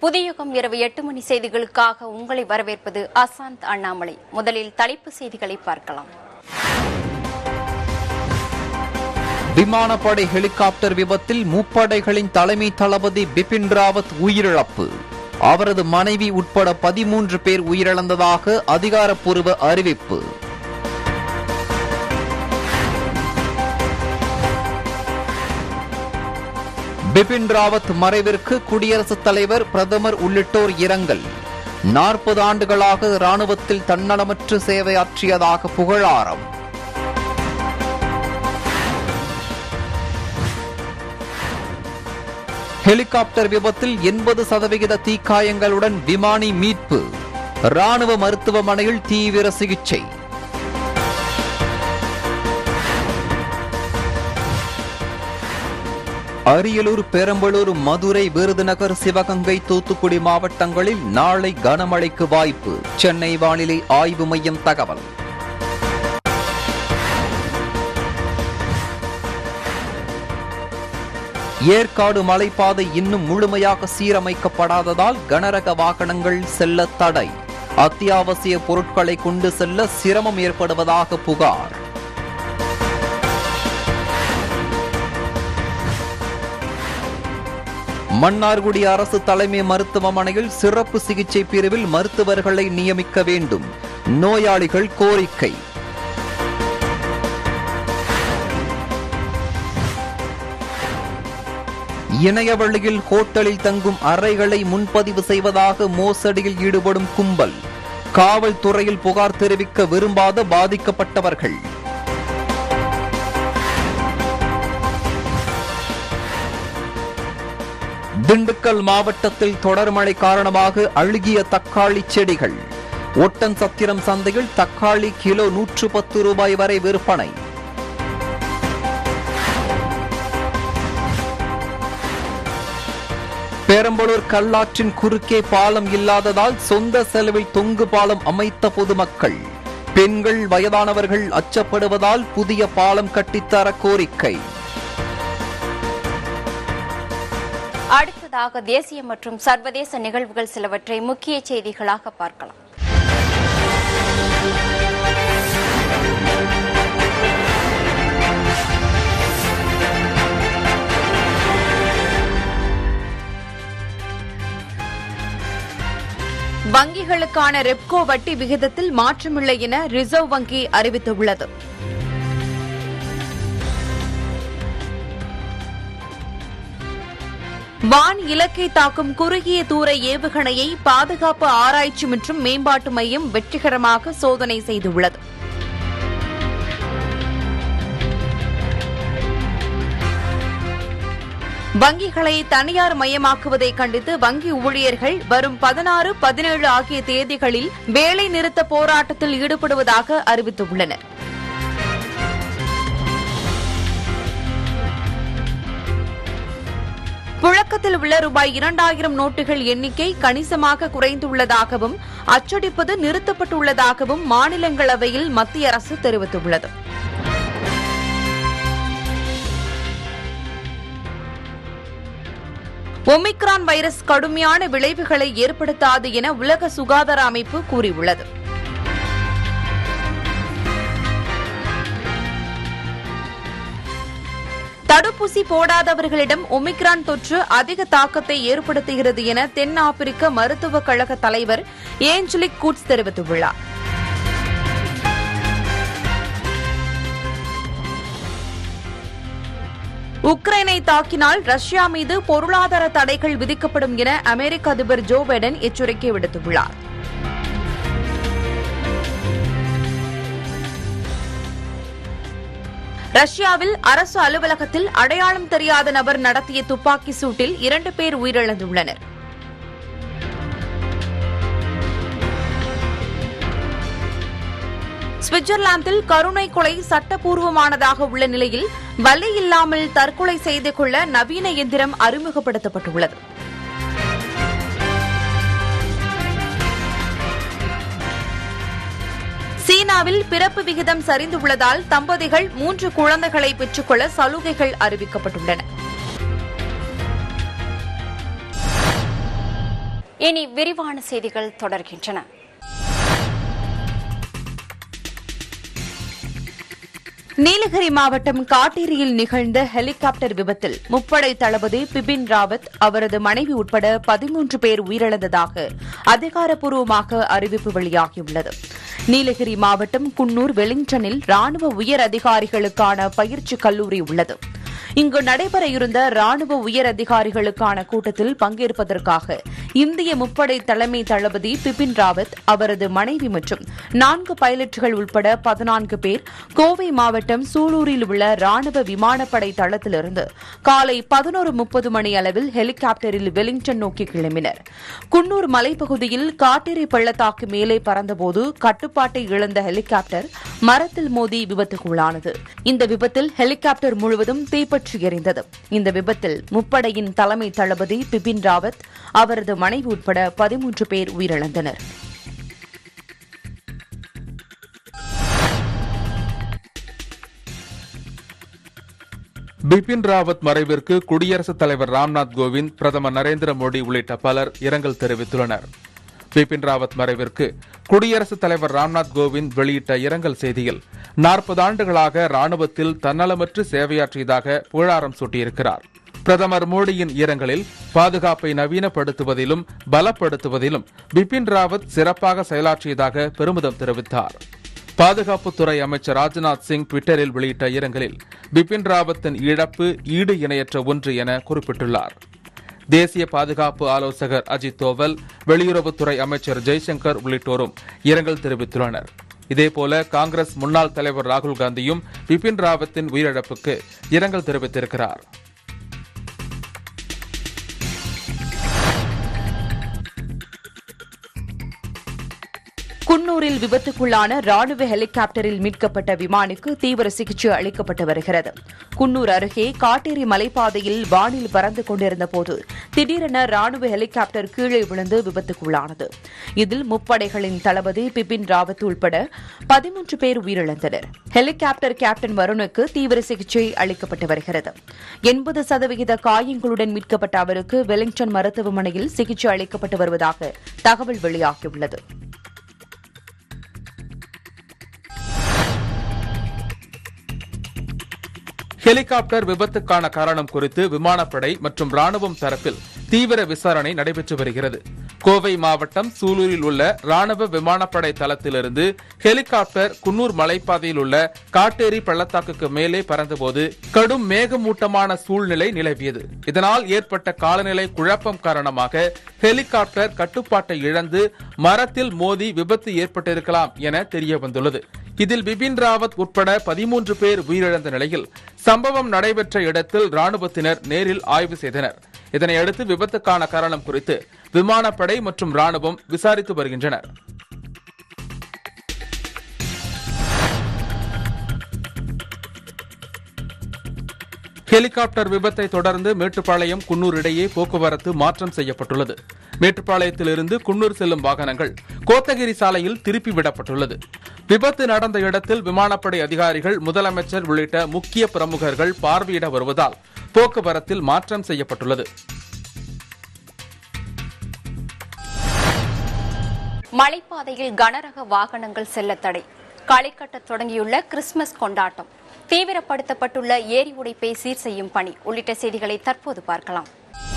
புதியுகம் இரவு எட்டு மணி செய்திகளுக்காக உங்களை வரவேற்பது அசாந்த் அண்ணாமலை முதலில் தலைப்பு செய்திகளை பார்க்கலாம் விமானப்படை ஹெலிகாப்டர் விபத்தில் முப்படைகளின் தலைமை தளபதி பிபின் ராவத் உயிரிழப்பு அவரது மனைவி உட்பட பதிமூன்று பேர் உயிரிழந்ததாக அதிகாரப்பூர்வ அறிவிப்பு பிபின் ராவத் மறைவிற்கு குடியரசுத் தலைவர் பிரதமர் உள்ளிட்டோர் இரங்கல் நாற்பது ஆண்டுகளாக ராணுவத்தில் தன்னலமற்று சேவையாற்றியதாக புகழாரம் ஹெலிகாப்டர் விபத்தில் எண்பது சதவிகித தீக்காயங்களுடன் விமானி மீட்பு ராணுவ மருத்துவமனையில் தீவிர சிகிச்சை அரியலூர் பெரம்பலூர் மதுரை விருதுநகர் சிவகங்கை தூத்துக்குடி மாவட்டங்களில் நாளை கனமழைக்கு வாய்ப்பு சென்னை வானிலை ஆய்வு மையம் தகவல் ஏற்காடு மலைப்பாதை இன்னும் முழுமையாக சீரமைக்கப்படாததால் கனரக வாகனங்கள் செல்ல தடை அத்தியாவசிய பொருட்களை கொண்டு செல்ல சிரமம் ஏற்படுவதாக புகார் மன்னார்குடி அரசு தலைமை மருத்துவமனையில் சிறப்பு சிகிச்சை பிரிவில் மருத்துவர்களை நியமிக்க வேண்டும் நோயாளிகள் கோரிக்கை இணையவழியில் ஹோட்டலில் தங்கும் அறைகளை முன்பதிவு செய்வதாக மோசடியில் ஈடுபடும் கும்பல் காவல்துறையில் புகார் தெரிவிக்க விரும்பாத பாதிக்கப்பட்டவர்கள் திண்டுக்கல் மாவட்டத்தில் தொடர் மழை காரணமாக அழுகிய தக்காளி செடிகள் ஒட்டன் சத்திரம் சந்தையில் தக்காளி கிலோ நூற்று பத்து ரூபாய் வரை விற்பனை பெரம்பலூர் கல்லாற்றின் குறுக்கே பாலம் இல்லாததால் சொந்த செலவில் தொங்கு பாலம் அமைத்த பொதுமக்கள் பெண்கள் வயதானவர்கள் அச்சப்படுவதால் புதிய பாலம் கட்டித்தர கோரிக்கை அடுத்ததாக தேசிய மற்றும் சர்வதேச நிகழ்வுகள் சிலவற்றை முக்கிய செய்திகளாக பார்க்கலாம் வங்கிகளுக்கான ரெப்கோ வட்டி விகிதத்தில் மாற்றமில்லை என ரிசர்வ் வங்கி அறிவித்துள்ளது வான் இலக்கை தாக்கும் குறுகிய தூர ஏவுகணையை பாதுகாப்பு ஆராய்ச்சி மற்றும் மேம்பாட்டு மையம் வெற்றிகரமாக சோதனை செய்துள்ளது வங்கிகளை தனியார் மயமாக்குவதை கண்டித்து வங்கி ஊழியர்கள் வரும் பதினாறு பதினேழு ஆகிய தேதிகளில் வேலை நிறுத்த போராட்டத்தில் ஈடுபடுவதாக அறிவித்துள்ளனர் புழக்கத்தில் உள்ள ரூபாய் இரண்டாயிரம் நோட்டுகள் எண்ணிக்கை கணிசமாக குறைந்துள்ளதாகவும் அச்சடிப்பது நிறுத்தப்பட்டுள்ளதாகவும் மாநிலங்களவையில் மத்திய அரசு தெரிவித்துள்ளது ஒமிக்ரான் வைரஸ் கடுமையான விளைவுகளை ஏற்படுத்தாது என உலக சுகாதார அமைப்பு கூறியுள்ளது தடுப்பூசி போடாதவர்களிடம் ஒமிக்ரான் தொற்று அதிக தாக்கத்தை ஏற்படுத்துகிறது என தென் ஆப்பிரிக்க மருத்துவக் கழக தலைவர் ஏஞ்சலிக் கூட்ஸ் தெரிவித்துள்ளார் உக்ரைனை தாக்கினால் ரஷ்யா மீது பொருளாதார தடைகள் விதிக்கப்படும் என அமெரிக்க அதிபர் ஜோ பைடன் எச்சரிக்கை விடுத்துள்ளார் ரஷ்யாவில் அரசு அலுவலகத்தில் அடையாளம் தெரியாத நபர் நடத்திய துப்பாக்கி சூட்டில் இரண்டு பேர் உயிரிழந்துள்ளனர் சுவிட்சர்லாந்தில் கருணை கொலை சட்டப்பூர்வமானதாக உள்ள நிலையில் வலி இல்லாமல் தற்கொலை செய்து கொள்ள நவீன எந்திரம் அறிமுகப்படுத்தப்பட்டுள்ளது சீனாவில் பிறப்பு விகிதம் சரிந்துள்ளதால் தம்பதிகள் மூன்று குழந்தைகளை பெற்றுக்கொள்ள சலுகைகள் அறிவிக்கப்பட்டுள்ளன இனி விரிவான செய்திகள் தொடர்கின்றன நீலகிரி மாவட்டம் காட்டேரியில் நிகழ்ந்த ஹெலிகாப்டர் விபத்தில் முப்படை தளபதி பிபின் ராவத் அவரது மனைவி உட்பட பதிமூன்று பேர் உயிரிழந்ததாக அதிகாரப்பூர்வமாக அறிவிப்பு வெளியாகியுள்ளது நீலகிரி மாவட்டம் குன்னூர் வெலிங்டனில் ராணுவ உயர் அதிகாரிகளுக்கான பயிற்சி கல்லூரி உள்ளது இங்கு நடைபெற இருந்த ராணுவ உயர் அதிகாரிகளுக்கான கூட்டத்தில் பங்கேற்பதற்காக இந்திய முப்படை தலைமை தளபதி பிபின் ராவத் அவரது மனைவி மற்றும் நான்கு பைலட்டுகள் உட்பட பதினான்கு பேர் கோவை மாவட்டம் சூலூரில் உள்ள ராணுவ விமானப்படை தளத்திலிருந்து காலை பதினோரு முப்பது மணி அளவில் ஹெலிகாப்டரில் வெலிங்டன் நோக்கி கிளம்பினர் குன்னூர் மலைப்பகுதியில் காட்டேரி பள்ளத்தாக்கு மேலே பறந்தபோது கட்டுப்பாட்டை இழந்த ஹெலிகாப்டர் மரத்தில் மோதி விபத்துக்குள்ளானது இந்த விபத்தில் ஹெலிகாப்டர் முழுவதும் தீப்பற்றி எரிந்தது இந்த விபத்தில் முப்படையின் தலைமை தளபதி பிபின் ராவத் அவரது மனைவி உட்பட பதிமூன்று பேர் உயிரிழந்தனர் பிபின் ராவத் மறைவிற்கு குடியரசுத் தலைவர் ராம்நாத் கோவிந்த் பிரதமர் நரேந்திர மோடி உள்ளிட்ட பலர் இரங்கல் தெரிவித்துள்ளனர் பிபின் ராவத் மறைவிற்கு குடியரசுத் தலைவர் ராம்நாத் கோவிந்த் வெளியிட்ட இரங்கல் செய்தியில் நாற்பது ஆண்டுகளாக ராணுவத்தில் தன்னலமற்று சேவையாற்றியதாக புகழாரம் சூட்டியிருக்கிறார் பிரதமர் மோடியின் இரங்கலில் பாதுகாப்பை நவீனப்படுத்துவதிலும் பலப்படுத்துவதிலும் பிபின் ராவத் சிறப்பாக செயலாற்றியதாக பெருமிதம் தெரிவித்தார் பாதுகாப்புத்துறை அமைச்சர் ராஜ்நாத் சிங் டுவிட்டரில் வெளியிட்ட இரங்கலில் பிபின் ராவத்தின் இழப்பு ஈடு இணையற்ற ஒன்று என குறிப்பிட்டுள்ளார் தேசிய பாதுகாப்பு ஆலோசகர் அஜித் தோவல் வெளியுறவுத்துறை அமைச்சர் ஜெய்சங்கர் உள்ளிட்டோரும் இரங்கல் தெரிவித்துள்ளனர் இதேபோல காங்கிரஸ் முன்னாள் தலைவர் ராகுல் காந்தியும் பிபின் ராவத்தின் உயிரிழப்புக்கு இரங்கல் தெரிவித்திருக்கிறார் குன்னூரில் விபத்துக்குள்ளான ராணுவ ஹெலிகாப்டரில் மீட்கப்பட்ட விமானிக்கு தீவிர சிகிச்சை அளிக்கப்பட்டு வருகிறது குன்னூர் அருகே காட்டேரி மலைப்பாதையில் வானில் பறந்து கொண்டிருந்த போது திடீரென ராணுவ ஹெலிகாப்டர் கீழே விழுந்து விபத்துக்குள்ளானது இதில் முப்படைகளின் தளபதி பிபின் ராவத் உட்பட பதிமூன்று பேர் உயிரிழந்தனர் ஹெலிகாப்டர் கேப்டன் வருணுக்கு தீவிர சிகிச்சை அளிக்கப்பட்டு வருகிறது எண்பது சதவிகித காயங்களுடன் மீட்கப்பட்ட அவருக்கு வெலிங்டன் மருத்துவமனையில் சிகிச்சை அளிக்கப்பட்டு வருவதாக தகவல் வெளியாகியுள்ளது ஹெலிகாப்டர் விபத்துக்கான காரணம் குறித்து விமானப்படை மற்றும் ராணுவம் தரப்பில் தீவிர விசாரணை நடைபெற்று வருகிறது கோவை மாவட்டம் சூலூரில் உள்ள ராணுவ விமானப்படை தளத்திலிருந்து ஹெலிகாப்டர் குன்னூர் மலைப்பாதையில் உள்ள காட்டேரி பள்ளத்தாக்குக்கு மேலே பறந்தபோது கடும் மேகமூட்டமான சூழ்நிலை நிலவியது இதனால் ஏற்பட்ட காலநிலை குழப்பம் காரணமாக ஹெலிகாப்டர் கட்டுப்பாட்டை இழந்து மரத்தில் மோதி விபத்து ஏற்பட்டிருக்கலாம் என தெரிய வந்துள்ளது இதில் பிபின் ராவத் உட்பட பதிமூன்று பேர் உயிரிழந்த நிலையில் சம்பவம் நடைபெற்ற இடத்தில் ராணுவத்தினர் நேரில் ஆய்வு செய்தனர் இதனையடுத்து விபத்துக்கான காரணம் குறித்து விமானப்படை மற்றும் ராணுவம் விசாரித்து வருகின்றனர் ஹெலிகாப்டர் விபத்தை தொடர்ந்து மேட்டுப்பாளையம் குன்னூர் இடையே போக்குவரத்து மாற்றம் செய்யப்பட்டுள்ளது மேட்டுப்பாளையத்திலிருந்து குன்னூர் செல்லும் வாகனங்கள் கோத்தகிரி சாலையில் திருப்பி விடப்பட்டுள்ளது விபத்து நடந்த இடத்தில் விமானப்படை அதிகாரிகள் முதலமைச்சர் உள்ளிட்ட முக்கிய பிரமுகர்கள் பார்வையிட வருவதால் போக்குவரத்தில் மாற்றம் செய்யப்பட்டுள்ளது மலைப்பாதையில் கனரக வாகனங்கள் செல்ல தடை களை கட்டத் தொடங்கியுள்ள கிறிஸ்துமஸ் கொண்டாட்டம் தீவிரப்படுத்தப்பட்டுள்ள ஏரி உடைப்பை சீர் செய்யும் பணி உள்ளிட்ட செய்திகளை தற்போது பார்க்கலாம்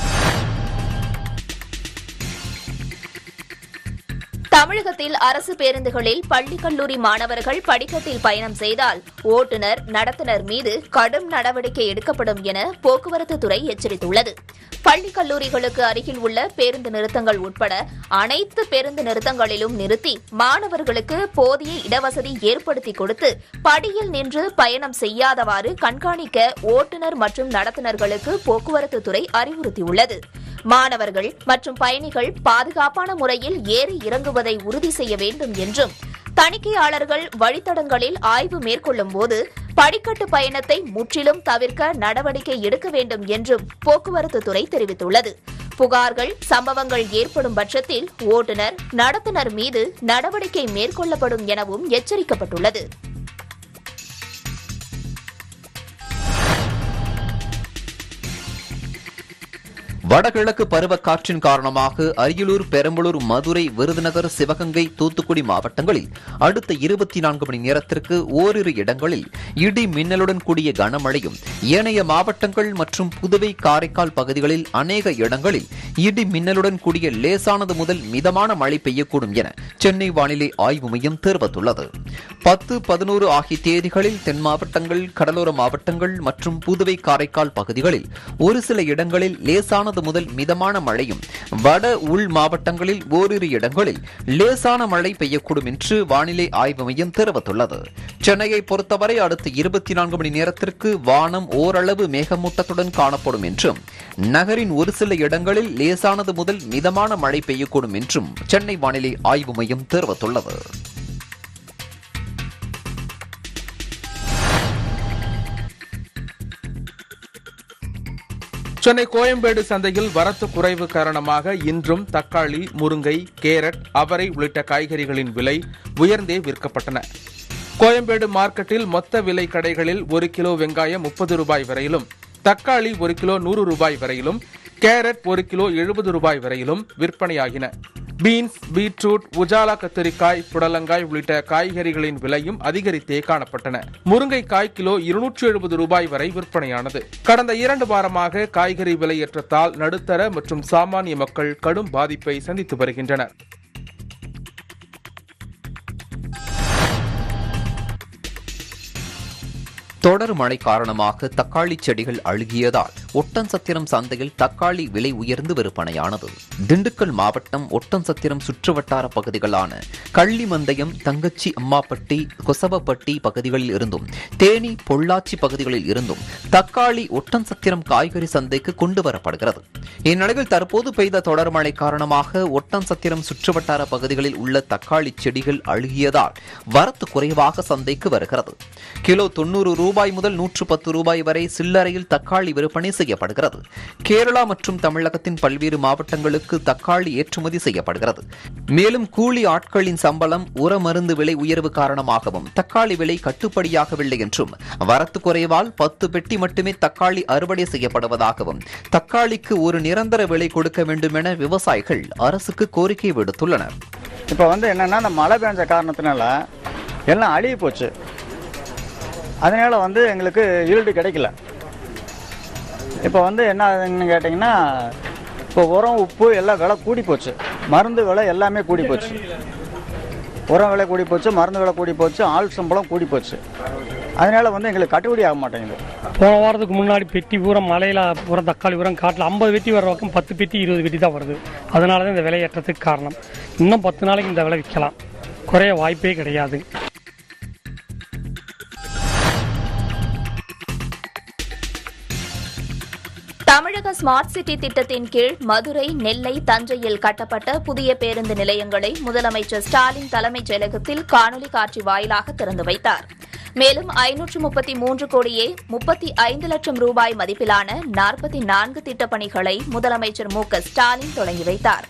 தமிழகத்தில் அரசு பேருந்துகளில் பள்ளி கல்லூரி மாணவர்கள் படிக்கட்டில் பயணம் செய்தால் ஓட்டுநர் நடத்துனர் மீது கடும் நடவடிக்கை எடுக்கப்படும் என போக்குவரத்து துறை எச்சரித்துள்ளது பள்ளி கல்லூரிகளுக்கு அருகில் உள்ள பேருந்து நிறுத்தங்கள் உட்பட அனைத்து பேருந்து நிறுத்தங்களிலும் நிறுத்தி மாணவர்களுக்கு போதிய இடவசதி ஏற்படுத்தி கொடுத்து படியில் நின்று பயணம் செய்யாதவாறு கண்காணிக்க ஓட்டுநர் மற்றும் நடத்துனர்களுக்கு போக்குவரத்து துறை அறிவுறுத்தியுள்ளது மாணவர்கள் மற்றும் பயணிகள் பாதுகாப்பான முறையில் ஏறி இறங்குவதை உறுதி செய்ய வேண்டும் என்றும் தணிக்கையாளர்கள் வழித்தடங்களில் ஆய்வு மேற்கொள்ளும் போது படிக்கட்டு பயணத்தை முற்றிலும் தவிர்க்க நடவடிக்கை எடுக்க வேண்டும் என்றும் போக்குவரத்து துறை தெரிவித்துள்ளது புகார்கள் சம்பவங்கள் ஏற்படும் பட்சத்தில் ஓட்டுநர் நடத்துனர் மீது நடவடிக்கை மேற்கொள்ளப்படும் எனவும் எச்சரிக்கப்பட்டுள்ளது வடகிழக்கு பருவக்காற்றின் காரணமாக அரியலூர் பெரம்பலூர் மதுரை விருதுநகர் சிவகங்கை தூத்துக்குடி மாவட்டங்களில் அடுத்த இருபத்தி நான்கு மணி நேரத்திற்கு ஓரிரு இடங்களில் இடி மின்னலுடன் கூடிய கனமழையும் ஏனைய மாவட்டங்கள் மற்றும் புதுவை காரைக்கால் பகுதிகளில் அநேக இடங்களில் இடி மின்னலுடன் கூடிய லேசானது முதல் மிதமான மழை பெய்யக்கூடும் என சென்னை வானிலை ஆய்வு மையம் தெரிவித்துள்ளது பத்து பதினோரு ஆகிய தேதிகளில் தென் மாவட்டங்கள் கடலோர மாவட்டங்கள் மற்றும் புதுவை காரைக்கால் பகுதிகளில் ஒரு சில இடங்களில் லேசானது முதல் மிதமான மழையும் வட உள் மாவட்டங்களில் ஓரிரு இடங்களில் லேசான மழை பெய்யக்கூடும் என்று வானிலை ஆய்வு மையம் தெரிவித்துள்ளது சென்னையை பொறுத்தவரை அடுத்த இருபத்தி நான்கு மணி நேரத்திற்கு வானம் ஓரளவு மேகமூட்டத்துடன் காணப்படும் என்றும் நகரின் ஒரு சில இடங்களில் லேசானது முதல் மிதமான மழை பெய்யக்கூடும் என்றும் சென்னை வானிலை ஆய்வு மையம் தெரிவித்துள்ளது சென்னை கோயம்பேடு சந்தையில் வரத்து குறைவு காரணமாக இன்றும் தக்காளி முருங்கை கேரட் அவரை உள்ளிட்ட காய்கறிகளின் விலை உயர்ந்தே விற்கப்பட்டன கோயம்பேடு மார்க்கெட்டில் மொத்த விலை கடைகளில் ஒரு கிலோ வெங்காயம் முப்பது ரூபாய் வரையிலும் தக்காளி ஒரு கிலோ நூறு ரூபாய் வரையிலும் கேரட் ஒரு கிலோ எழுபது ரூபாய் வரையிலும் விற்பனையாகின பீன்ஸ் பீட்ரூட் உஜாலா கத்திரிக்காய் புடலங்காய் உள்ளிட்ட காய்கறிகளின் விலையும் அதிகரித்தே காணப்பட்டன முருங்கைக்காய் கிலோ இருநூற்று எழுபது ரூபாய் வரை விற்பனையானது கடந்த இரண்டு வாரமாக காய்கறி விலையேற்றத்தால் நடுத்தர மற்றும் சாமானிய மக்கள் கடும் பாதிப்பை சந்தித்து வருகின்றனர் தொடர் மழை காரணமாக தக்காளி செடிகள் அழுகியதால் ஒட்டன்சத்திரம் சந்தையில் தக்காளி விலை உயர்ந்து விற்பனையானது திண்டுக்கல் மாவட்டம் ஒட்டன்சத்திரம் சுற்றுவட்டார பகுதிகளான கள்ளிமந்தயம் தங்கச்சி அம்மாப்பட்டி கொசவப்பட்டி பகுதிகளில் இருந்தும் தேனி பொள்ளாச்சி பகுதிகளில் இருந்தும் தக்காளி ஒட்டன்சத்திரம் காய்கறி சந்தைக்கு கொண்டு வரப்படுகிறது இந்நிலையில் தற்போது பெய்த தொடர் மழை காரணமாக ஒட்டன்சத்திரம் சுற்றுவட்டார பகுதிகளில் உள்ள தக்காளி செடிகள் அழுகியதால் வரத்து குறைவாக சந்தைக்கு வருகிறது கிலோ தொண்ணூறு ரூபாய் முதல் நூற்று பத்து ரூபாய் வரை சில்லறையில் தக்காளி விற்பனை செய்யப்படுகிறது கேரளா மற்றும் தமிழகத்தின் பல்வேறு மாவட்டங்களுக்கு தக்காளி ஏற்றுமதி செய்யப்படுகிறது மேலும் கூலி ஆட்களின் சம்பளம் உர மருந்து விலை உயர்வு காரணமாகவும் தக்காளி விலை கட்டுப்படியாகவில்லை என்றும் வரத்து குறைவால் பத்து பெட்டி மட்டுமே தக்காளி அறுவடை செய்யப்படுவதாகவும் தக்காளிக்கு ஒரு நிரந்தர விலை கொடுக்க வேண்டும் என விவசாயிகள் அரசுக்கு கோரிக்கை விடுத்துள்ளனர் இப்போ வந்து என்னென்னா இந்த மழை பெஞ்ச காரணத்தினால எல்லாம் அழுகி போச்சு அதனால வந்து எங்களுக்கு ஈல்டு கிடைக்கல இப்போ வந்து என்ன ஆகுதுன்னு கேட்டிங்கன்னா இப்போ உரம் உப்பு எல்லாம் விலை கூடி போச்சு மருந்து விலை எல்லாமே கூடி போச்சு உரம் விலை கூடி போச்சு மருந்து விலை கூடி போச்சு ஆள் சம்பளம் கூடி போச்சு அதனால வந்து எங்களுக்கு கட்டுப்படி ஆக மாட்டேங்குது போன வாரத்துக்கு முன்னாடி பெட்டி பூரா மலையில் பூரா தக்காளி பூரா காட்டில் ஐம்பது பெட்டி வர பக்கம் பத்து பெட்டி இருபது பெட்டி தான் வருது அதனால தான் இந்த விலையேற்றத்துக்கு காரணம் இன்னும் பத்து நாளைக்கு இந்த விலை விற்கலாம் குறைய வாய்ப்பே கிடையாது தமிழக ஸ்மார்ட் சிட்டி திட்டத்தின் கீழ் மதுரை நெல்லை தஞ்சையில் கட்டப்பட்ட புதிய பேருந்து நிலையங்களை முதலமைச்சர் ஸ்டாலின் தலைமைச் செயலகத்தில் காணொலி காட்சி வாயிலாக திறந்து வைத்தார் மேலும் ஐநூற்று முப்பத்தி மூன்று கோடியே முப்பத்தி ஐந்து லட்சம் ரூபாய் மதிப்பிலான நாற்பத்தி நான்கு திட்டப்பணிகளை முதலமைச்சர் மு க ஸ்டாலின் தொடங்கி வைத்தார்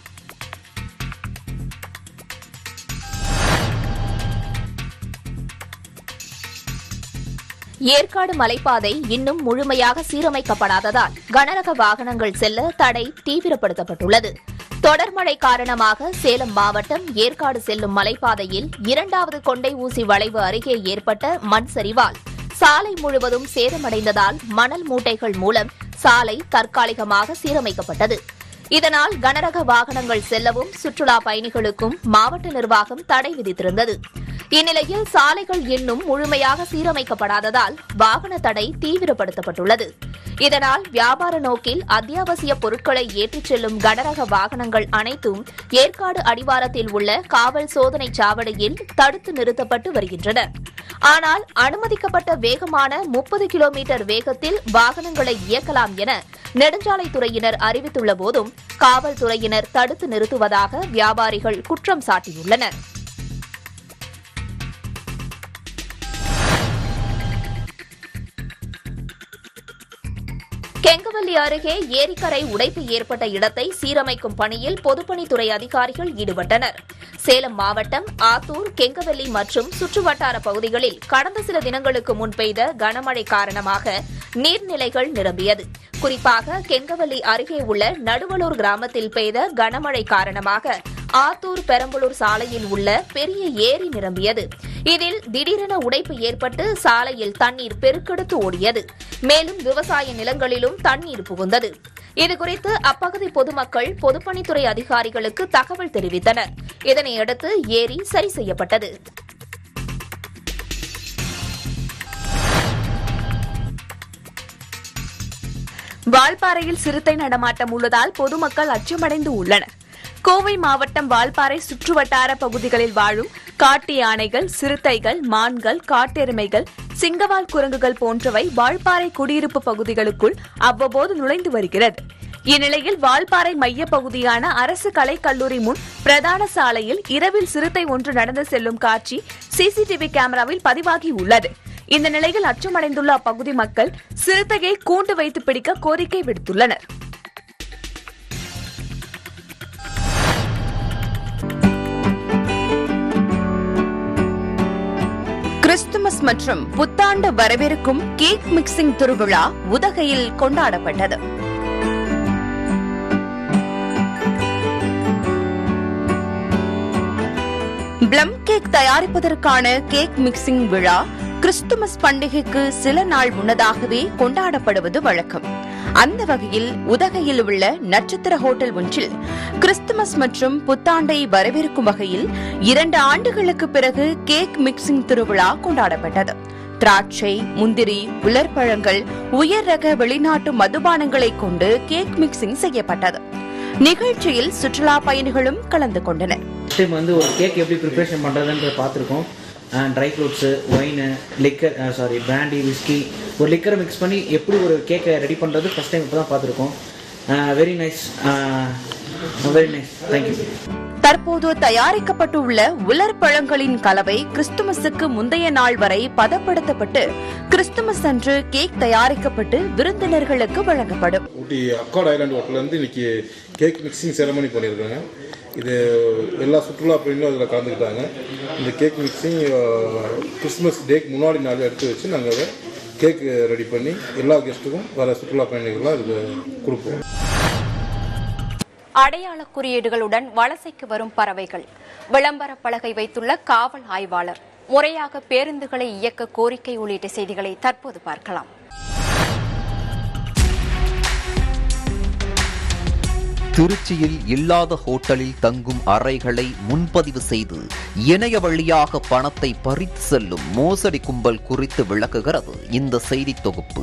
ஏற்காடு மலைப்பாதை இன்னும் முழுமையாக சீரமைக்கப்படாததால் கனரக வாகனங்கள் செல்ல தடை தீவிரப்படுத்தப்பட்டுள்ளது தொடர் மழை காரணமாக சேலம் மாவட்டம் ஏற்காடு செல்லும் மலைப்பாதையில் இரண்டாவது கொண்டை ஊசி வளைவு அருகே ஏற்பட்ட மண் சரிவால் சாலை முழுவதும் சேதமடைந்ததால் மணல் மூட்டைகள் மூலம் சாலை தற்காலிகமாக சீரமைக்கப்பட்டது இதனால் கனரக வாகனங்கள் செல்லவும் சுற்றுலா பயணிகளுக்கும் மாவட்ட நிர்வாகம் தடை விதித்திருந்தது இந்நிலையில் சாலைகள் இன்னும் முழுமையாக சீரமைக்கப்படாததால் வாகன தடை தீவிரப்படுத்தப்பட்டுள்ளது இதனால் வியாபார நோக்கில் அத்தியாவசிய பொருட்களை ஏற்றிச் செல்லும் கனரக வாகனங்கள் அனைத்தும் ஏற்காடு அடிவாரத்தில் உள்ள காவல் சோதனை சாவடியில் தடுத்து நிறுத்தப்பட்டு வருகின்றன ஆனால் அனுமதிக்கப்பட்ட வேகமான முப்பது கிலோமீட்டர் வேகத்தில் வாகனங்களை இயக்கலாம் என நெடுஞ்சாலைத்துறையினர் அறிவித்துள்ள போதும் காவல்துறையினர் தடுத்து நிறுத்துவதாக வியாபாரிகள் குற்றம் சாட்டியுள்ளனர் கெங்கவல்லி அருகே ஏரிக்கரை உடைப்பு ஏற்பட்ட இடத்தை சீரமைக்கும் பணியில் பொதுப்பணித்துறை அதிகாரிகள் ஈடுபட்டனர் சேலம் மாவட்டம் ஆத்தூர் கெங்கவல்லி மற்றும் சுற்றுவட்டார பகுதிகளில் கடந்த சில தினங்களுக்கு முன் பெய்த கனமழை காரணமாக நீர்நிலைகள் நிரம்பியது குறிப்பாக கெங்கவல்லி அருகே உள்ள நடுவலூர் கிராமத்தில் பெய்த கனமழை காரணமாக ஆத்தூர் பெரம்பலூர் சாலையில் உள்ள பெரிய ஏரி நிரம்பியது இதில் திடீரென உடைப்பு ஏற்பட்டு சாலையில் தண்ணீர் பெருக்கெடுத்து ஓடியது மேலும் விவசாய நிலங்களிலும் தண்ணீர் புகுந்தது இதுகுறித்து அப்பகுதி பொதுமக்கள் பொதுப்பணித்துறை அதிகாரிகளுக்கு தகவல் தெரிவித்தனர் இதனையடுத்து ஏரி சரி செய்யப்பட்டது வால்பாறையில் சிறுத்தை நடமாட்டம் உள்ளதால் பொதுமக்கள் அச்சமடைந்து உள்ளனர் கோவை மாவட்டம் வால்பாறை சுற்றுவட்டார பகுதிகளில் வாழும் காட்டு யானைகள் சிறுத்தைகள் மான்கள் காட்டெருமைகள் சிங்கவால் குரங்குகள் போன்றவை வால்பாறை குடியிருப்பு பகுதிகளுக்குள் அவ்வப்போது நுழைந்து வருகிறது இந்நிலையில் வால்பாறை மைய பகுதியான அரசு கலைக் கல்லூரி முன் பிரதான சாலையில் இரவில் சிறுத்தை ஒன்று நடந்து செல்லும் காட்சி சிசிடிவி கேமராவில் பதிவாகி உள்ளது இந்த நிலையில் அச்சமடைந்துள்ள அப்பகுதி மக்கள் சிறுத்தையை கூண்டு வைத்து பிடிக்க கோரிக்கை விடுத்துள்ளனர் கிறிஸ்துமஸ் மற்றும் புத்தாண்டு வரவிருக்கும் கேக் மிக்சிங் திருவிழா உதகையில் கொண்டாடப்பட்டது பிளம் கேக் தயாரிப்பதற்கான கேக் மிக்சிங் விழா கிறிஸ்துமஸ் பண்டிகைக்கு சில நாள் முன்னதாகவே கொண்டாடப்படுவது வழக்கம் அந்த வகையில் உதகையில் உள்ள நட்சத்திர ஹோட்டல் ஒன்றில் கிறிஸ்துமஸ் மற்றும் புத்தாண்டை வரவேற்கும் வகையில் இரண்டு ஆண்டுகளுக்கு பிறகு கேக் மிக்சிங் திருவிழா கொண்டாடப்பட்டது திராட்சை முந்திரி உலர்பழங்கள் உயர் ரக வெளிநாட்டு மதுபானங்களை கொண்டு கேக் மிக்சிங் செய்யப்பட்டது நிகழ்ச்சியில் சுற்றுலா பயணிகளும் கலந்து கொண்டனர் டைம் வந்து ஒரு கேக் எப்படி ப்ரிப்ரேஷன் பண்ணுறதுன்ற பார்த்துருக்கோம் dry fruits wine liquor sorry brandy whisky ஒரு லிக்கரை மிக்ஸ் பண்ணி எப்படி ஒரு கேக்கை ரெடி பண்ணுறது ஃபஸ்ட் டைம் இப்போ தான் பார்த்துருக்கோம் very nice very nice thank you தற்போது தயாரிக்கப்பட்டுள்ள உலர் பழங்களின் கலவை கிறிஸ்துமஸுக்கு முந்தைய நாள் வரை பதப்படுத்தப்பட்டு கிறிஸ்துமஸ் அன்று கேக் தயாரிக்கப்பட்டு விருந்தினர்களுக்கு வழங்கப்படும் ஊட்டி அக்காட் ஐலாண்ட் ஹோட்டல்லேருந்து இன்னைக்கு கேக் மிக்சிங் செரமனி பண்ணியிருக்காங்க இது எல்லா சுற்றுலா பயணிகளும் அதில் கலந்துக்கிட்டாங்க இந்த கேக் மிக்சிங் கிறிஸ்மஸ் டேக்கு முன்னாடி நாள் எடுத்து வச்சு நாங்கள் அதை கேக் ரெடி பண்ணி எல்லா கெஸ்ட்டுக்கும் வர சுற்றுலா பயணிகள்லாம் இதுக்கு கொடுப்போம் அடையாள குறியீடுகளுடன் வலசைக்கு வரும் பறவைகள் விளம்பர பலகை வைத்துள்ள காவல் ஆய்வாளர் முறையாக பேருந்துகளை இயக்க கோரிக்கை உள்ளிட்ட செய்திகளை தற்போது பார்க்கலாம் திருச்சியில் இல்லாத ஹோட்டலில் தங்கும் அறைகளை முன்பதிவு செய்து இணைய வழியாக பணத்தை பறித்து செல்லும் மோசடி கும்பல் குறித்து விளக்குகிறது இந்த செய்தி தொகுப்பு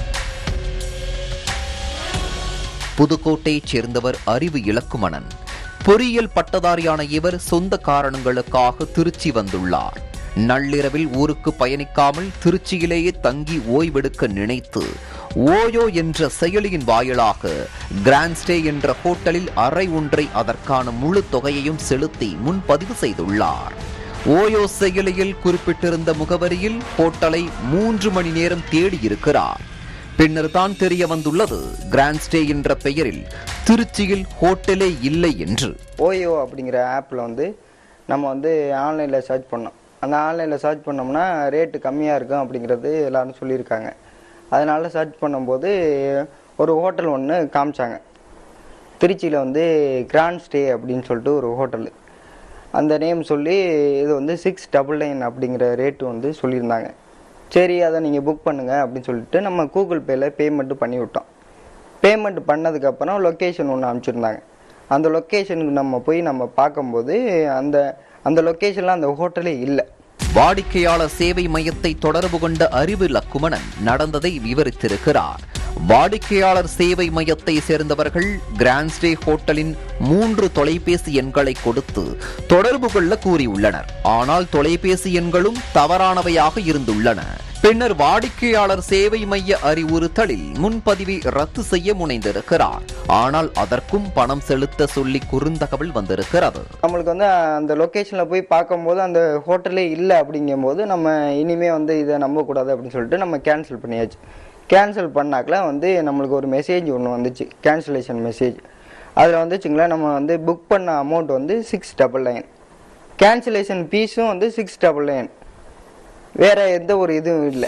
புதுக்கோட்டையைச் சேர்ந்தவர் அறிவு இலக்குமணன் பொறியியல் பட்டதாரியான இவர் சொந்த காரணங்களுக்காக திருச்சி வந்துள்ளார் நள்ளிரவில் ஊருக்கு பயணிக்காமல் திருச்சியிலேயே தங்கி ஓய்வெடுக்க நினைத்து ஓயோ என்ற செயலியின் வாயிலாக கிராண்ட் ஸ்டே என்ற ஹோட்டலில் அறை ஒன்றை அதற்கான முழு தொகையையும் செலுத்தி முன்பதிவு செய்துள்ளார் ஓயோ செயலியில் குறிப்பிட்டிருந்த முகவரியில் ஹோட்டலை மூன்று மணி நேரம் தேடி இருக்கிறார் பின்னர் தான் தெரிய வந்துள்ளது கிராண்ட் ஸ்டே என்ற பெயரில் திருச்சியில் ஹோட்டலே இல்லை என்று ஓயோ அப்படிங்கிற ஆப்பில் வந்து நம்ம வந்து ஆன்லைனில் சர்ச் பண்ணோம் அந்த ஆன்லைனில் சர்ச் பண்ணோம்னா ரேட்டு கம்மியாக இருக்கும் அப்படிங்கிறது எல்லாரும் சொல்லியிருக்காங்க அதனால் சர்ச் பண்ணும்போது ஒரு ஹோட்டல் ஒன்று காமிச்சாங்க திருச்சியில் வந்து கிராண்ட் ஸ்டே அப்படின்னு சொல்லிட்டு ஒரு ஹோட்டலு அந்த நேம் சொல்லி இது வந்து சிக்ஸ் டபுள் நைன் அப்படிங்கிற ரேட்டு வந்து சொல்லியிருந்தாங்க சரி அதை நீங்கள் புக் பண்ணுங்கள் அப்படின்னு சொல்லிட்டு நம்ம கூகுள் பேயில் பேமெண்ட்டு பண்ணி விட்டோம் பேமெண்ட் பண்ணதுக்கப்புறம் லொக்கேஷன் ஒன்று அனுப்பிச்சிருந்தாங்க அந்த லொக்கேஷனுக்கு நம்ம போய் நம்ம பார்க்கும்போது அந்த அந்த லொக்கேஷனில் அந்த ஹோட்டலே இல்லை வாடிக்கையாளர் சேவை மையத்தை தொடர்பு கொண்ட அறிவு லக்குமணன் நடந்ததை விவரித்திருக்கிறார் வாடிக்கையாளர் சேவை மையத்தை சேர்ந்தவர்கள் கிராண்ட் ஸ்டே ஹோட்டலின் மூன்று தொலைபேசி எண்களை கொடுத்து தொடர்பு கொள்ள கூறியுள்ளனர் ஆனால் தொலைபேசி எண்களும் தவறானவையாக இருந்துள்ளன பின்னர் வாடிக்கையாளர் சேவை மைய அறிவுறுத்தலில் முன்பதிவை ரத்து செய்ய முனைந்திருக்கிறார் ஆனால் அதற்கும் பணம் செலுத்த சொல்லி குறுந்தகவல் வந்திருக்கிறது நம்மளுக்கு வந்து அந்த லொக்கேஷனில் போய் பார்க்கும்போது அந்த ஹோட்டலே இல்லை அப்படிங்கும்போது நம்ம இனிமே வந்து இதை நம்பக்கூடாது அப்படின்னு சொல்லிட்டு நம்ம கேன்சல் பண்ணியாச்சு கேன்சல் பண்ணாக்கல வந்து நம்மளுக்கு ஒரு மெசேஜ் ஒன்று வந்துச்சு கேன்சலேஷன் மெசேஜ் அதில் வந்துச்சுங்களேன் நம்ம வந்து புக் பண்ண அமௌண்ட் வந்து சிக்ஸ் டபுள் நைன் கேன்சலேஷன் ஃபீஸும் வந்து சிக்ஸ் டபுள் நைன் வேற எந்த ஒரு இதுவும் இல்லை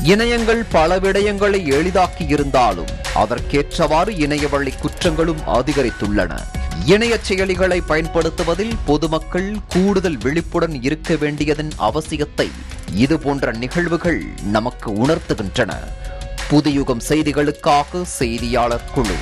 இணையங்கள் பல விடயங்களை எளிதாக்கி இருந்தாலும் அதற்கேற்றவாறு இணையவழி குற்றங்களும் அதிகரித்துள்ளன இணைய செயலிகளை பயன்படுத்துவதில் பொதுமக்கள் கூடுதல் விழிப்புடன் இருக்க வேண்டியதன் அவசியத்தை இதுபோன்ற நிகழ்வுகள் நமக்கு உணர்த்துகின்றன புதுயுகம் செய்திகளுக்காக செய்தியாளர் குழு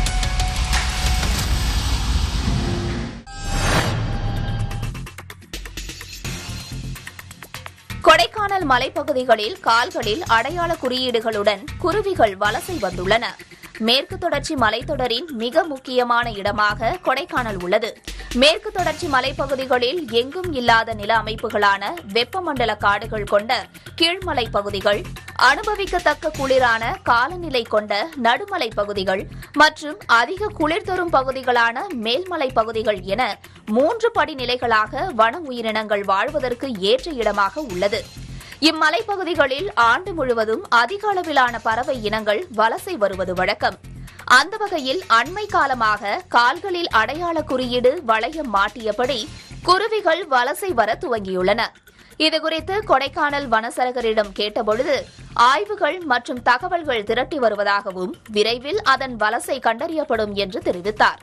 கொடைக்கானல் மலைப்பகுதிகளில் கால்களில் அடையாள குறியீடுகளுடன் குருவிகள் வலசை வந்துள்ளன மேற்கு தொடர்ச்சி மலைத்தொடரின் மிக முக்கியமான இடமாக கொடைக்கானல் உள்ளது மேற்கு தொடர்ச்சி மலைப்பகுதிகளில் எங்கும் இல்லாத நில அமைப்புகளான வெப்பமண்டல காடுகள் கொண்ட கீழ்மலை பகுதிகள் அனுபவிக்கத்தக்க குளிரான காலநிலை கொண்ட நடுமலை பகுதிகள் மற்றும் அதிக குளிர் தரும் பகுதிகளான மேல்மலை பகுதிகள் என மூன்று படிநிலைகளாக வன உயிரினங்கள் வாழ்வதற்கு ஏற்ற இடமாக உள்ளது இம்மலைப்பகுதிகளில் ஆண்டு முழுவதும் அதிக அளவிலான பறவை இனங்கள் வலசை வருவது வழக்கம் அந்த வகையில் அண்மை காலமாக கால்களில் அடையாள குறியீடு வளையம் மாட்டியபடி குருவிகள் வலசை வர துவங்கியுள்ளன இதுகுறித்து கொடைக்கானல் வனசரகரிடம் கேட்டபொழுது ஆய்வுகள் மற்றும் தகவல்கள் திரட்டி வருவதாகவும் விரைவில் அதன் வலசை கண்டறியப்படும் என்று தெரிவித்தார்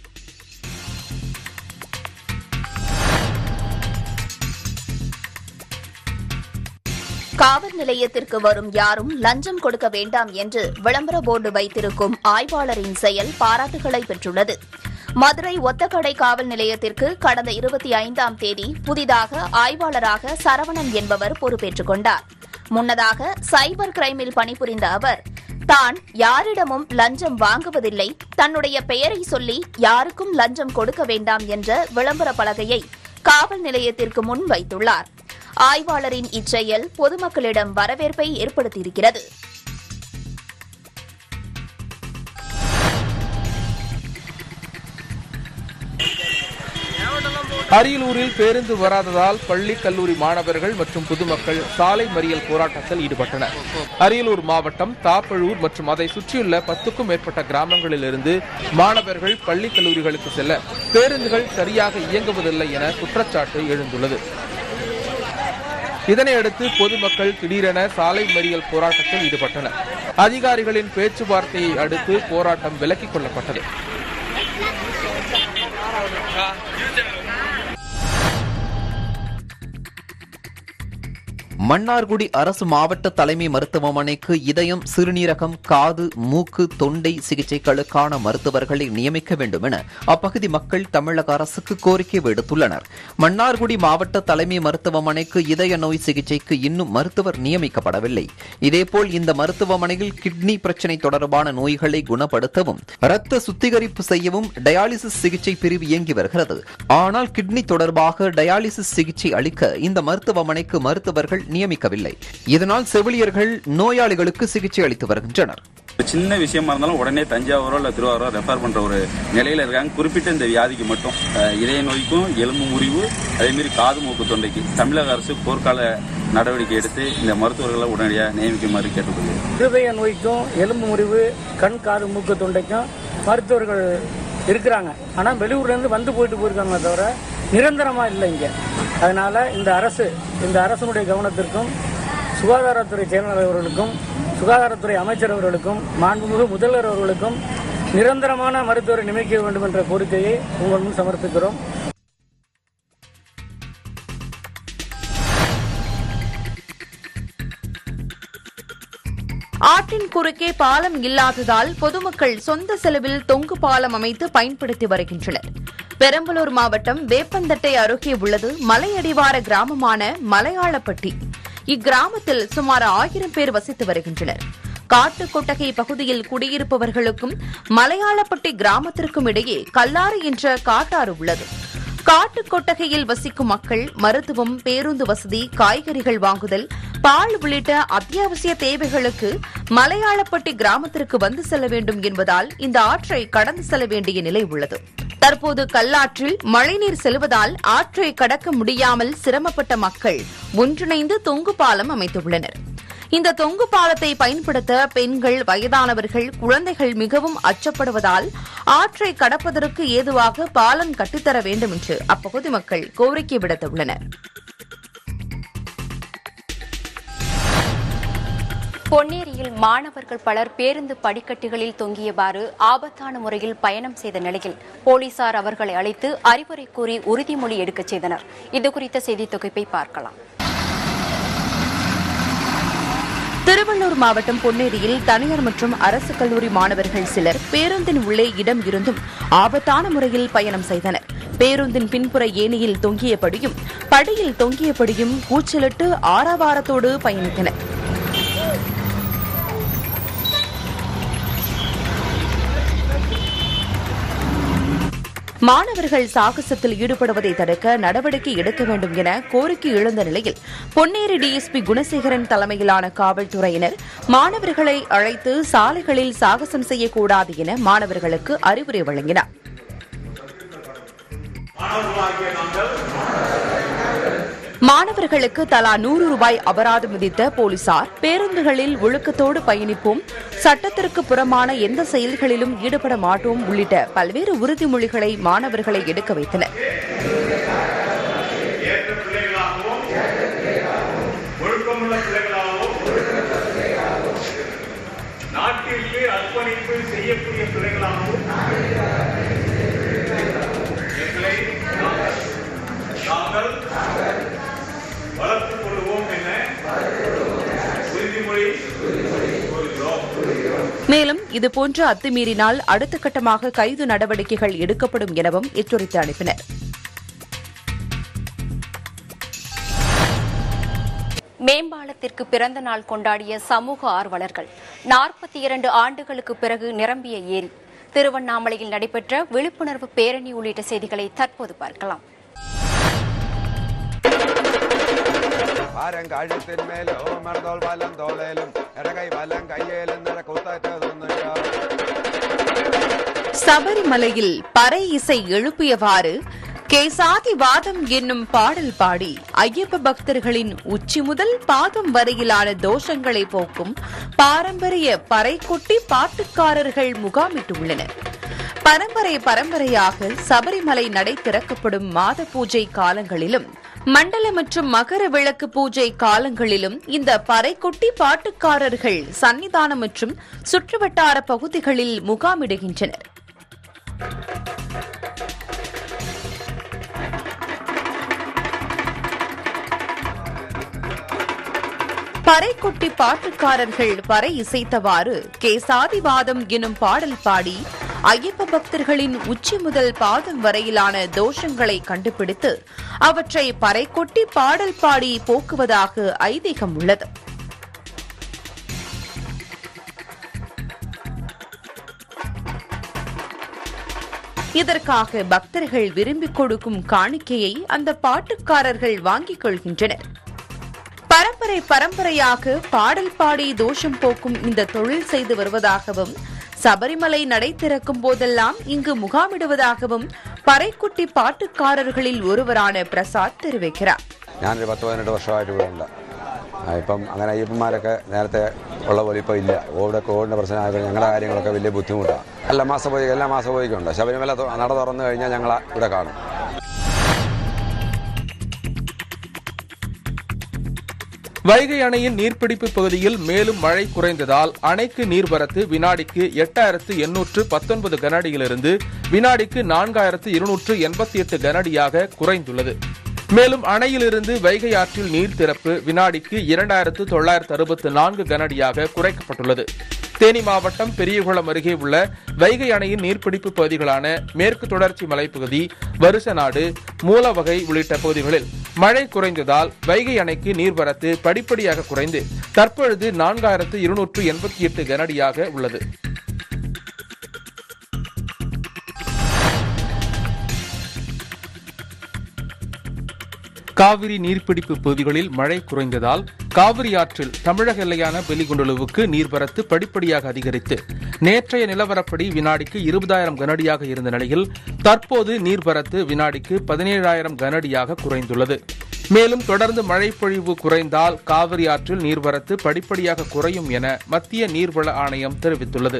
காவல் நிலையத்திற்கு வரும் யாரும் லஞ்சம் கொடுக்க வேண்டாம் என்று விளம்பர போர்டு வைத்திருக்கும் ஆய்வாளரின் செயல் பாராட்டுகளை பெற்றுள்ளது மதுரை ஒத்தக்கடை காவல் நிலையத்திற்கு கடந்த இருபத்தி ஐந்தாம் தேதி புதிதாக ஆய்வாளராக சரவணன் என்பவர் பொறுப்பேற்றுக் கொண்டார் முன்னதாக சைபர் கிரைமில் பணிபுரிந்த அவர் தான் யாரிடமும் லஞ்சம் வாங்குவதில்லை தன்னுடைய பெயரை சொல்லி யாருக்கும் லஞ்சம் கொடுக்க வேண்டாம் என்ற விளம்பர பலகையை காவல் நிலையத்திற்கு முன் வைத்துள்ளார் ஆய்வாளரின் இச்செயல் பொதுமக்களிடம் வரவேற்பை ஏற்படுத்தியிருக்கிறது அரியலூரில் பேருந்து வராததால் பள்ளி கல்லூரி மாணவர்கள் மற்றும் பொதுமக்கள் சாலை மறியல் போராட்டத்தில் ஈடுபட்டனர் அரியலூர் மாவட்டம் தாப்பழூர் மற்றும் அதை சுற்றியுள்ள பத்துக்கும் மேற்பட்ட கிராமங்களிலிருந்து மாணவர்கள் பள்ளி கல்லூரிகளுக்கு செல்ல பேருந்துகள் சரியாக இயங்குவதில்லை என குற்றச்சாட்டு எழுந்துள்ளது இதனையடுத்து பொதுமக்கள் திடீரென சாலை மறியல் போராட்டத்தில் ஈடுபட்டனர் அதிகாரிகளின் பேச்சுவார்த்தையை அடுத்து போராட்டம் விலக்கிக் கொள்ளப்பட்டது மன்னார்குடி அரசு மாவட்ட தலைமை மருத்துவமனைக்கு இதயம் சிறுநீரகம் காது மூக்கு தொண்டை சிகிச்சைகளுக்கான மருத்துவர்களை நியமிக்க வேண்டும் என அப்பகுதி மக்கள் தமிழக அரசுக்கு கோரிக்கை விடுத்துள்ளனர் மன்னார்குடி மாவட்ட தலைமை மருத்துவமனைக்கு இதய நோய் சிகிச்சைக்கு இன்னும் மருத்துவர் நியமிக்கப்படவில்லை இதேபோல் இந்த மருத்துவமனையில் கிட்னி பிரச்சினை தொடர்பான நோய்களை குணப்படுத்தவும் இரத்த சுத்திகரிப்பு செய்யவும் டயாலிசிஸ் சிகிச்சை பிரிவு இயங்கி வருகிறது ஆனால் கிட்னி தொடர்பாக டயாலிசிஸ் சிகிச்சை அளிக்க இந்த மருத்துவமனைக்கு மருத்துவர்கள் நியமிக்கவில்லை இதனால் செவிலியர்கள் நோயாளிகளுக்கு சிகிச்சை அளித்து வருகின்றனர் ஒரு சின்ன விஷயமா இருந்தாலும் உடனே தஞ்சாவூரோ இல்லை திருவாரூரோ ரெஃபர் பண்ற ஒரு நிலையில இருக்காங்க குறிப்பிட்ட இந்த வியாதிக்கு மட்டும் அஹ், இதய நோய்க்கும் எலும்பு முறிவு அதே மாதிரி காது மூக்கு தொண்டைக்கு தமிழக அரசு போர்க்கால நடவடிக்கை எடுத்து இந்த மருத்துவர்களை உடனடியாக நியமிக்குமாறு கேட்டுக்கொள்கிறேன் இருதய நோய்க்கும் எலும்பு முறிவு கண் காது மூக்கு தொண்டைக்கும் மருத்துவர்கள் இருக்கிறாங்க ஆனால் வெளியூர்லேருந்து வந்து போயிட்டு போயிருக்காங்க தவிர நிரந்தரமாக இல்லை இங்கே அதனால் இந்த அரசு இந்த அரசனுடைய கவனத்திற்கும் சுகாதாரத்துறை செயலாளர் அவர்களுக்கும் சுகாதாரத்துறை அமைச்சர் அவர்களுக்கும் மாண்புமிகு முதல்வர் அவர்களுக்கும் நிரந்தரமான மருத்துவரை நியமிக்க வேண்டும் என்ற கோரிக்கையை உங்கள் முன் சமர்ப்பிக்கிறோம் ஆற்றின் குறுக்கே பாலம் இல்லாததால் பொதுமக்கள் சொந்த செலவில் தொங்கு பாலம் அமைத்து பயன்படுத்தி வருகின்றனர் பெரம்பலூர் மாவட்டம் வேப்பந்தட்டை அருகே உள்ளது மலையடிவார கிராமமான மலையாளப்பட்டி இக்கிராமத்தில் சுமார் ஆயிரம் பேர் வசித்து வருகின்றனர் காட்டு கொட்டகை பகுதியில் குடியிருப்பவர்களுக்கும் மலையாளப்பட்டி கிராமத்திற்கும் இடையே கல்லாறு என்ற காட்டாறு உள்ளது காட்டு கொட்டகையில் வசிக்கும் மக்கள் மருத்துவம் பேருந்து வசதி காய்கறிகள் வாங்குதல் பால் உள்ளிட்ட அத்தியாவசிய தேவைகளுக்கு மலையாளப்பட்டி கிராமத்திற்கு வந்து செல்ல வேண்டும் என்பதால் இந்த ஆற்றை கடந்து செல்ல வேண்டிய நிலை உள்ளது தற்போது கல்லாற்றில் மழைநீர் செல்வதால் ஆற்றை கடக்க முடியாமல் சிரமப்பட்ட மக்கள் ஒன்றிணைந்து தொங்கு பாலம் அமைத்துள்ளனர் இந்த தொங்கு பாலத்தை பயன்படுத்த பெண்கள் வயதானவர்கள் குழந்தைகள் மிகவும் அச்சப்படுவதால் ஆற்றை கடப்பதற்கு ஏதுவாக பாலம் கட்டித்தர வேண்டும் என்று அப்பகுதி மக்கள் கோரிக்கை விடுத்துள்ளனர் பொன்னேரியில் மாணவர்கள் பலர் பேருந்து படிக்கட்டுகளில் தொங்கியவாறு ஆபத்தான முறையில் பயணம் செய்த நிலையில் போலீசார் அவர்களை அழைத்து அறிவுரை கூறி உறுதிமொழி எடுக்கச் செய்தனர் இதுகுறித்த செய்தி தொகுப்பை பார்க்கலாம் திருவள்ளூர் மாவட்டம் பொன்னேரியில் தனியார் மற்றும் அரசு கல்லூரி மாணவர்கள் சிலர் பேருந்தின் உள்ளே இடம் இருந்தும் ஆபத்தான முறையில் பயணம் செய்தனர் பேருந்தின் பின்புற ஏணியில் தொங்கியபடியும் படியில் தொங்கியபடியும் கூச்சலிட்டு ஆரவாரத்தோடு பயணித்தனர் மாணவர்கள் சாகசத்தில் ஈடுபடுவதை தடுக்க நடவடிக்கை எடுக்க வேண்டும் என கோரிக்கை எழுந்த நிலையில் பொன்னேரி டிஎஸ்பி குணசேகரன் தலைமையிலான காவல்துறையினர் மாணவர்களை அழைத்து சாலைகளில் சாகசம் செய்யக்கூடாது என மாணவர்களுக்கு அறிவுரை வழங்கினார் மாணவர்களுக்கு தலா நூறு ரூபாய் அபராதம் விதித்த போலீசார் பேருந்துகளில் ஒழுக்கத்தோடு பயணிப்போம் சட்டத்திற்கு புறமான எந்த செயல்களிலும் ஈடுபட மாட்டோம் உள்ளிட்ட பல்வேறு உறுதிமொழிகளை மாணவர்களை எடுக்க வைத்தனர் ஒழுக்கமுள்ள பிள்ளைகளாகவும் நாட்டிற்கு அர்ப்பணிப்பு செய்யக்கூடிய பிள்ளைகளாகவும் எங்களை நாங்கள் நாங்கள் வளர்த்துக் கொள்வோம் என உறுதிமொழி கூறுகிறோம் மேலும் இதுபோன்று அத்துமீறினால் அடுத்த கட்டமாக கைது நடவடிக்கைகள் எடுக்கப்படும் எனவும் எச்சரித்து அனுப்பினர் மேம்பாலத்திற்கு பிறந்த நாள் கொண்டாடிய சமூக ஆர்வலர்கள் நாற்பத்தி இரண்டு ஆண்டுகளுக்கு பிறகு நிரம்பிய ஏரி திருவண்ணாமலையில் நடைபெற்ற விழிப்புணர்வு பேரணி உள்ளிட்ட செய்திகளை தற்போது பார்க்கலாம் ആരങ്കഴുത്തിന്മേലും മർദോൾ വലം തോളേലും ഇടകൈ വലം കയ്യേലും നിഴ കുത്തറ്റതൊന്നുമില്ല சபரிமலையில் பறை இசை எழுப்பியவாறு கேசாதி வாதம் என்னும் பாடல் பாடி ஐயப்ப பக்தர்களின் உச்சி முதல் பாதம் வரையிலான தோஷங்களை போக்கும் பாரம்பரிய பறை கொட்டி பாட்டுக்காரர்கள் முகாமிட்டுள்ளனர் பரம்பரை பரம்பரையாக சபரிமலை நடை திறக்கப்படும் மாத பூஜை காலங்களிலும் மண்டல மற்றும் மகர விளக்கு பூஜை காலங்களிலும் இந்த பறைக்கொட்டி பாட்டுக்காரர்கள் சன்னிதானம் மற்றும் சுற்றுவட்டார பகுதிகளில் முகாமிடுகின்றனர் பறைக்கொட்டி பாட்டுக்காரர்கள் பறை இசைத்தவாறு கேசாதிவாதம் எனும் பாடல் பாடி ஐயப்ப பக்தர்களின் உச்சி முதல் பாதம் வரையிலான தோஷங்களை கண்டுபிடித்து அவற்றை பறைக்கொட்டி பாடல் பாடி போக்குவதாக ஐதீகம் உள்ளது இதற்காக பக்தர்கள் விரும்பிக் கொடுக்கும் காணிக்கையை அந்த பாட்டுக்காரர்கள் வாங்கிக் கொள்கின்றனர் பரம்பரை பரம்பரையாக பாடல் பாடி தோஷம் போக்கும் இந்த தொழில் செய்து வருவதாகவும் சபரிமலை நடை திறக்கும் போதெல்லாம் இங்கு முகாமிடுவதாகவும் பறைக்குட்டி பாட்டுக்காரர்களில் ஒருவரான பிரசாத் தெரிவிக்கிறார் ഞാനൊരു പത്ത് പതിനെട്ട് വർഷമായിട്ട് ഇവിടെ ഉണ്ട് ആ, ഇപ്പം അങ്ങനെ അയ്യപ്പന്മാരൊക്കെ നേരത്തെ ഉള്ള പോലെ ഇപ്പോൾ ഇല്ല ഇവിടെ കോവിഡിൻ്റെ പ്രശ്നമായപ്പോൾ ഞങ്ങളുടെ കാര്യങ്ങളൊക്കെ വലിയ ബുദ്ധിമുട്ടാണ് എല്ലാ മാസം പോയി എല്ലാ മാസം പോയിക്കുണ്ട് ശബരിമല തു- നട തുറന്നു കഴിഞ്ഞാൽ ഞങ്ങൾ ഇവിടെ കാണും வைகை அணையின் நீர்பிடிப்பு பகுதியில் மேலும் மழை குறைந்ததால் அணைக்கு நீர்வரத்து வினாடிக்கு எட்டாயிரத்து எண்ணூற்று பத்தொன்பது கனஅடியிலிருந்து வினாடிக்கு நான்காயிரத்து இருநூற்று எண்பத்தி எட்டு கனஅடியாக குறைந்துள்ளது மேலும் அணையிலிருந்து வைகை ஆற்றில் நீர் திறப்பு வினாடிக்கு இரண்டாயிரத்து தொள்ளாயிரத்து அறுபத்து நான்கு கனஅடியாக குறைக்கப்பட்டுள்ளது தேனி மாவட்டம் பெரியகுளம் அருகே உள்ள வைகை அணையின் நீர்பிடிப்பு பகுதிகளான மேற்கு தொடர்ச்சி மலைப்பகுதி வருசநாடு மூலவகை உள்ளிட்ட பகுதிகளில் மழை குறைந்ததால் வைகை அணைக்கு நீர்வரத்து படிப்படியாக குறைந்து தற்பொழுது நான்காயிரத்து இருநூற்று எண்பத்தி எட்டு கனஅடியாக உள்ளது காவிரி நீர்பிடிப்பு பகுதிகளில் மழை குறைந்ததால் காவிரி ஆற்றில் தமிழக எல்லையான பெலிகுண்டலுவுக்கு நீர்வரத்து படிப்படியாக அதிகரித்து நேற்றைய நிலவரப்படி வினாடிக்கு இருபதாயிரம் கனஅடியாக இருந்த நிலையில் தற்போது நீர்வரத்து வினாடிக்கு பதினேழாயிரம் கனஅடியாக குறைந்துள்ளது மேலும் தொடர்ந்து மழைப்பொழிவு குறைந்தால் காவிரி ஆற்றில் நீர்வரத்து படிப்படியாக குறையும் என மத்திய நீர்வள ஆணையம் தெரிவித்துள்ளது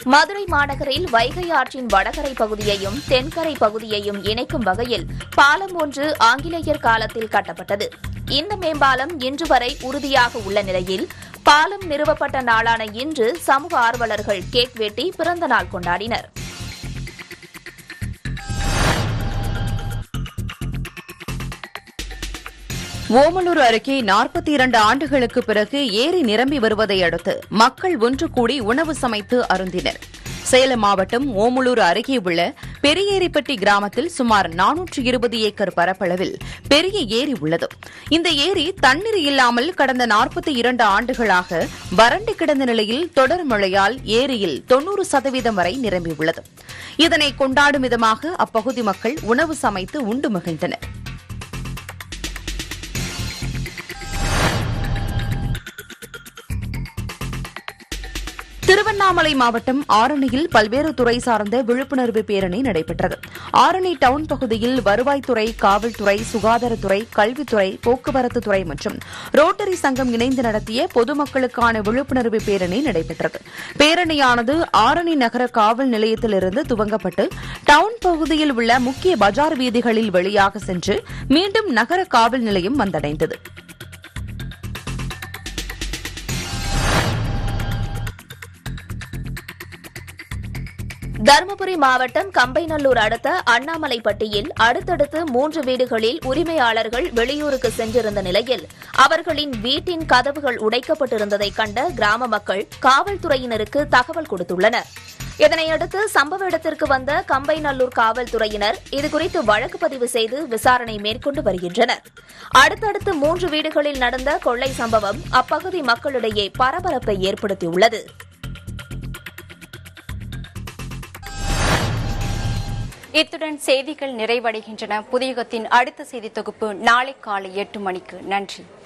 மதுரை மாநகரில் வைகை ஆற்றின் வடகரை பகுதியையும் தென்கரை பகுதியையும் இணைக்கும் வகையில் பாலம் ஒன்று ஆங்கிலேயர் காலத்தில் கட்டப்பட்டது இந்த மேம்பாலம் இன்று வரை உறுதியாக உள்ள நிலையில் பாலம் நிறுவப்பட்ட நாளான இன்று சமூக ஆர்வலர்கள் கேக் வெட்டி பிறந்த நாள் கொண்டாடினர் ஓமலூர் அருகே நாற்பத்தி இரண்டு ஆண்டுகளுக்கு பிறகு ஏரி நிரம்பி வருவதை அடுத்து மக்கள் ஒன்று கூடி உணவு சமைத்து அருந்தினர் சேலம் மாவட்டம் ஓமலூர் அருகே உள்ள பெரியேரிப்பட்டி கிராமத்தில் சுமார் நானூற்று இருபது ஏக்கர் பரப்பளவில் பெரிய ஏரி உள்ளது இந்த ஏரி தண்ணீர் இல்லாமல் கடந்த நாற்பத்தி இரண்டு ஆண்டுகளாக வறண்டு கிடந்த நிலையில் தொடர் மழையால் ஏரியில் தொன்னூறு சதவீதம் வரை நிரம்பியுள்ளது இதனை கொண்டாடும் விதமாக அப்பகுதி மக்கள் உணவு சமைத்து உண்டு மகிழ்ந்தனர் திருவண்ணாமலை மாவட்டம் ஆரணியில் பல்வேறு துறை சார்ந்த விழிப்புணர்வு பேரணி நடைபெற்றது ஆரணி டவுன் பகுதியில் வருவாய்த்துறை காவல்துறை சுகாதாரத்துறை கல்வித்துறை போக்குவரத்து துறை மற்றும் ரோட்டரி சங்கம் இணைந்து நடத்திய பொதுமக்களுக்கான விழிப்புணர்வு பேரணி நடைபெற்றது பேரணியானது ஆரணி நகர காவல் நிலையத்திலிருந்து துவங்கப்பட்டு டவுன் பகுதியில் உள்ள முக்கிய பஜார் வீதிகளில் வழியாக சென்று மீண்டும் நகர காவல் நிலையம் வந்தடைந்தது தருமபுரி மாவட்டம் கம்பைநல்லூர் அடுத்த அண்ணாமலைப்பட்டியில் அடுத்தடுத்து மூன்று வீடுகளில் உரிமையாளர்கள் வெளியூருக்கு சென்றிருந்த நிலையில் அவர்களின் வீட்டின் கதவுகள் உடைக்கப்பட்டிருந்ததை கண்ட கிராம மக்கள் காவல்துறையினருக்கு தகவல் கொடுத்துள்ளனர் இதனையடுத்து சம்பவ இடத்திற்கு வந்த கம்பைநல்லூர் காவல்துறையினர் இதுகுறித்து வழக்கு பதிவு செய்து விசாரணை மேற்கொண்டு வருகின்றனர் அடுத்தடுத்து மூன்று வீடுகளில் நடந்த கொள்ளை சம்பவம் அப்பகுதி மக்களிடையே பரபரப்பை ஏற்படுத்தியுள்ளது இத்துடன் செய்திகள் நிறைவடைகின்றன புதியகத்தின் அடுத்த செய்தி தொகுப்பு நாளை காலை எட்டு மணிக்கு நன்றி